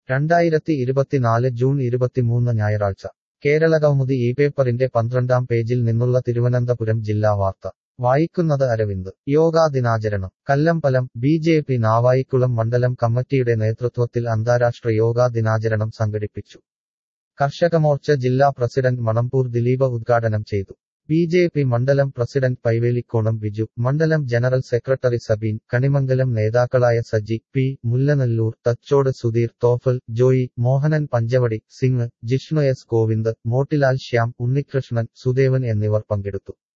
രണ്ടായിരത്തി ഇരുപത്തിനാല് ജൂൺ ഇരുപത്തിമൂന്ന് ഞായറാഴ്ച കേരള കൗമുദി ഈ പേപ്പറിന്റെ പന്ത്രണ്ടാം പേജിൽ നിന്നുള്ള തിരുവനന്തപുരം ജില്ലാ വാർത്ത വായിക്കുന്നത് അരവിന്ദ് യോഗാ ദിനാചരണം Kallambalam B J P Navaikulam മണ്ഡലം കമ്മിറ്റിയുടെ നേതൃത്വത്തിൽ അന്താരാഷ്ട്ര യോഗാ ദിനാചരണം സംഘടിപ്പിച്ചു കർഷകമോർച്ച ജില്ലാ പ്രസിഡന്റ് മണമ്പൂർ ദിലീപ് ഉദ്ഘാടനം ചെയ്തു ബി ജെ പി മണ്ഡലം പ്രസിഡന്റ് പൈവേലിക്കോണം ബിജു മണ്ഡലം ജനറൽ സെക്രട്ടറി സബീൻ കണിമംഗലം നേതാക്കളായ സജി പി മുല്ലനല്ലൂർ തച്ചോട് സുധീർ തോഫൽ ജോയി മോഹനൻ പഞ്ചവടി സിംഗ് ജിഷ്ണു എസ് ഗോവിന്ദ് മോട്ടിലാൽ ശ്യാം ഉണ്ണികൃഷ്ണൻ സുദേവൻ എന്നിവർ പങ്കെടുത്തു